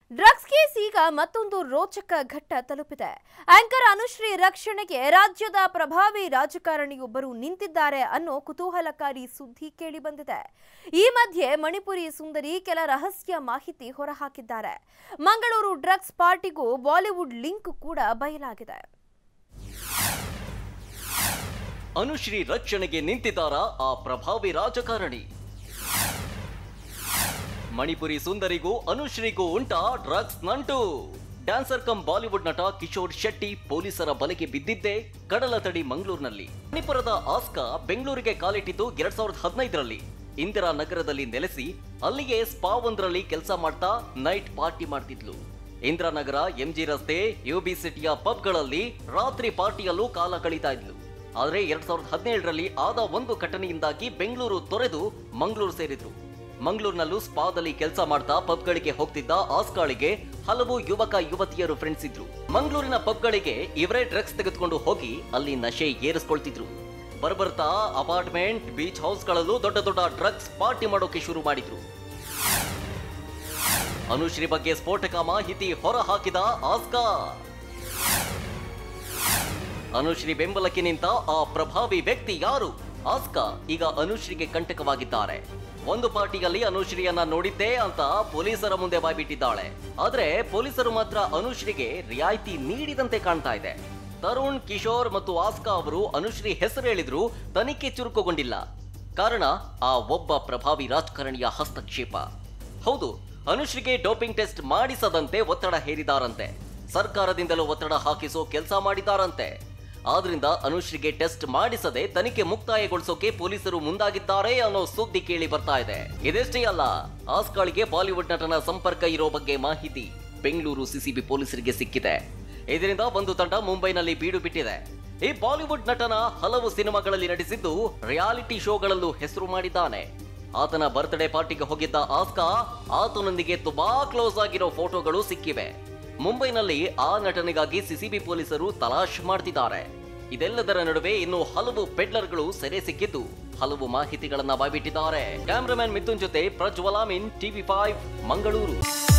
drugs case ಈಗ ಮತ್ತೊಂದು ರೋಚಕ ಘಟ್ಟ ತಲುಪಿದೆ ಆಂಕರ್ ಅನುಶ್ರೀ ರಕ್ಷಣೆಗೆ ರಾಜ್ಯದ ಪ್ರಭಾವಿ ರಾಜಕಾರಣಿಯೊಬ್ಬರು ನಿಂತಿದ್ದಾರೆ ಅನ್ನೋ ಕುತೂಹಲಕಾರಿ ಸುದ್ದಿ ಕೇಳಿಬಂದಿದೆ ಈ ಮಧ್ಯೆ ಮಣಿಪುರಿ ಸುಂದರಿ ಕೆಲ ರಹಸ್ಯ ಮಾಹಿತಿ ಹೊರಹಾಕಿದ್ದಾರೆ ಮಂಗಳೂರು ಡ್ರಗ್ಸ್ ಪಾರ್ಟಿಗೂ ಬಾಲಿವುಡ್ ಲಿಂಕ್ ಕೂಡ ಬಯಲಾಗಿದೆ ಅನುಶ್ರೀ ರಕ್ಷಣೆಗೆ ನಿಂತಿದ್ದಾರಾ ಆ ಪ್ರಭಾವಿ ರಾಜಕಾರಣಿ ಮಣಿಪುರಿ ಸುಂದರಿಗೂ ಅನುಶ್ರೀಗೂ ಉಂಟಾ ಡ್ರಗ್ಸ್ ನಂಟು ಡ್ಯಾನ್ಸರ್ ಕಮ್ ಬಾಲಿವುಡ್ ನಟ ಕಿಶೋರ್ ಶೆಟ್ಟಿ ಪೊಲೀಸರ ಬಲೆಗೆ ಬಿದ್ದಿದ್ದೇ ಕಡಲ ತಡಿ ಮಂಗಳೂರಿನಲ್ಲಿ ಮಣಿಪುರದ ಆಸ್ಕಾ ಬೆಂಗಳೂರಿಗೆ ಕಾಲಿಟ್ಟಿದ್ದು ಎರಡ್ ಸಾವಿರದ ಹದಿನೈದರಲ್ಲಿ ಇಂದಿರಾ ನಗರದಲ್ಲಿ ನೆಲೆಸಿ ಅಲ್ಲಿಗೆ ಸ್ಪಾ ಒಂದರಲ್ಲಿ ಕೆಲಸ ಮಾಡ್ತಾ ನೈಟ್ ಪಾರ್ಟಿ ಮಾಡ್ತಿದ್ಲು ಇಂದಿರಾನಗರ ಎಂಜಿ ರಸ್ತೆ ಯುಬಿ ಸಿಟಿಯ ಪಬ್ಗಳಲ್ಲಿ ರಾತ್ರಿ ಪಾರ್ಟಿಯಲ್ಲೂ ಕಾಲ ಕಳೀತಾ ಇದ್ಲು ಆದರೆ ಎರಡ್ ಸಾವಿರದ ಹದಿನೇಳರಲ್ಲಿ ಆದ ಒಂದು ಘಟನೆಯಿಂದಾಗಿ ಬೆಂಗಳೂರು ತೊರೆದು ಮಂಗಳೂರು ಸೇರಿದ್ರು ಮಂಗಳೂರಿನಲ್ಲೂ ಸ್ಪಾದಲ್ಲಿ ಕೆಲಸ ಮಾಡ್ತಾ ಪಬ್ಗಳಿಗೆ ಹೋಗ್ತಿದ್ದ ಆಸ್ಕಾಳಿಗೆ ಹಲವು ಯುವಕ ಯುವತಿಯರು ಫ್ರೆಂಡ್ಸ್ ಇದ್ರು ಮಂಗಳೂರಿನ ಪಬ್ಗಳಿಗೆ ಇವರೇ ಡ್ರಗ್ಸ್ ತೆಗೆದುಕೊಂಡು ಹೋಗಿ ಅಲ್ಲಿ ನಶೆ ಏರಿಸ್ಕೊಳ್ತಿದ್ರು ಬರ್ಬರ್ತಾ ಅಪಾರ್ಟ್ಮೆಂಟ್ ಬೀಚ್ ಹೌಸ್ಗಳಲ್ಲೂ ದೊಡ್ಡ ದೊಡ್ಡ ಡ್ರಗ್ಸ್ ಪಾರ್ಟಿ ಮಾಡೋಕೆ ಶುರು ಮಾಡಿದ್ರು ಅನುಶ್ರೀ ಬಗ್ಗೆ ಸ್ಫೋಟಕ ಮಾಹಿತಿ ಹೊರ ಹಾಕಿದ ಆಸ್ಕಾ ಅನುಶ್ರೀ ಬೆಂಬಲಕ್ಕೆ ನಿಂತ ಆ ಪ್ರಭಾವಿ ವ್ಯಕ್ತಿ ಯಾರು ಆಸ್ಕಾ ಈಗ ಅನುಶ್ರೀಗೆ ಕಂಟಕವಾಗಿದ್ದಾರೆ ಒಂದು ಪಾರ್ಟಿಯಲ್ಲಿ ಅನುಶ್ರೀಯನ್ನ ನೋಡಿದ್ದೆ ಅಂತ ಪೊಲೀಸರ ಮುಂದೆ ಬಾಯ್ಬಿಟ್ಟಿದ್ದಾಳೆ ಆದ್ರೆ ಪೊಲೀಸರು ಮಾತ್ರ ಅನುಶ್ರೀಗೆ ರಿಯಾಯಿತಿ ನೀಡಿದಂತೆ ಕಾಣ್ತಾ ಇದೆ ತರುಣ್ ಕಿಶೋರ್ ಮತ್ತು ಆಸ್ಕಾ ಅವರು ಅನುಶ್ರೀ ಹೆಸರು ಹೇಳಿದ್ರು ತನಿಖೆ ಚುರುಕುಗೊಂಡಿಲ್ಲ ಕಾರಣ ಆ ಒಬ್ಬ ಪ್ರಭಾವಿ ರಾಜಕಾರಣಿಯ ಹಸ್ತಕ್ಷೇಪ ಹೌದು ಅನುಶ್ರೀಗೆ ಡೋಪಿಂಗ್ ಟೆಸ್ಟ್ ಮಾಡಿಸದಂತೆ ಒತ್ತಡ ಹೇರಿದಾರಂತೆ ಸರ್ಕಾರದಿಂದಲೂ ಒತ್ತಡ ಹಾಕಿಸೋ ಕೆಲಸ ಮಾಡಿದಾರಂತೆ ಆದ್ರಿಂದ ಅನುಶ್ರೀಗೆ ಟೆಸ್ಟ್ ಮಾಡಿಸದೆ ತನಿಖೆ ಮುಕ್ತಾಯಗೊಳಿಸೋಕೆ ಪೊಲೀಸರು ಮುಂದಾಗಿದ್ದಾರೆ ಅನ್ನೋ ಸುದ್ದಿ ಕೇಳಿ ಬರ್ತಾ ಇದೆ ಇದಷ್ಟೇ ಅಲ್ಲ ಆಸ್ಕಾಳಿಗೆ ಬಾಲಿವುಡ್ ನಟನ ಸಂಪರ್ಕ ಇರೋ ಬಗ್ಗೆ ಮಾಹಿತಿ ಬೆಂಗಳೂರು ಸಿಸಿಬಿ ಪೊಲೀಸರಿಗೆ ಸಿಕ್ಕಿದೆ ಇದರಿಂದ ಒಂದು ತಂಡ ಮುಂಬೈನಲ್ಲಿ ಬೀಡು ಬಿಟ್ಟಿದೆ ಈ ಬಾಲಿವುಡ್ ನಟನ ಹಲವು ಸಿನಿಮಾಗಳಲ್ಲಿ ನಟಿಸಿದ್ದು ರಿಯಾಲಿಟಿ ಶೋಗಳಲ್ಲೂ ಹೆಸರು ಮಾಡಿದ್ದಾನೆ ಆತನ ಬರ್ತ್ಡೇ ಪಾರ್ಟಿಗೆ ಹೋಗಿದ್ದ ಆಸ್ಕಾ ಆತನೊಂದಿಗೆ ತುಂಬಾ ಕ್ಲೋಸ್ ಆಗಿರೋ ಫೋಟೋಗಳು ಸಿಕ್ಕಿವೆ ಮುಂಬೈನಲ್ಲಿ ಆ ನಟನೆಗಾಗಿ ಸಿಸಿಬಿ ಪೊಲೀಸರು ತಲಾಶ್ ಮಾಡ್ತಿದ್ದಾರೆ ಇದೆಲ್ಲದರ ನಡುವೆ ಇನ್ನು ಹಲವು ಪೆಡ್ಲರ್ಗಳು ಸೆರೆ ಸಿಕ್ಕಿದ್ದು ಹಲವು ಮಾಹಿತಿಗಳನ್ನ ಬಾಯ್ಬಿಟ್ಟಿದ್ದಾರೆ ಕ್ಯಾಮ್ರಾಮನ್ ಮಿಥುನ್ ಜೊತೆ ಪ್ರಜ್ವಲಾಮಿನ್ ಟಿವಿ ಫೈವ್ ಮಂಗಳೂರು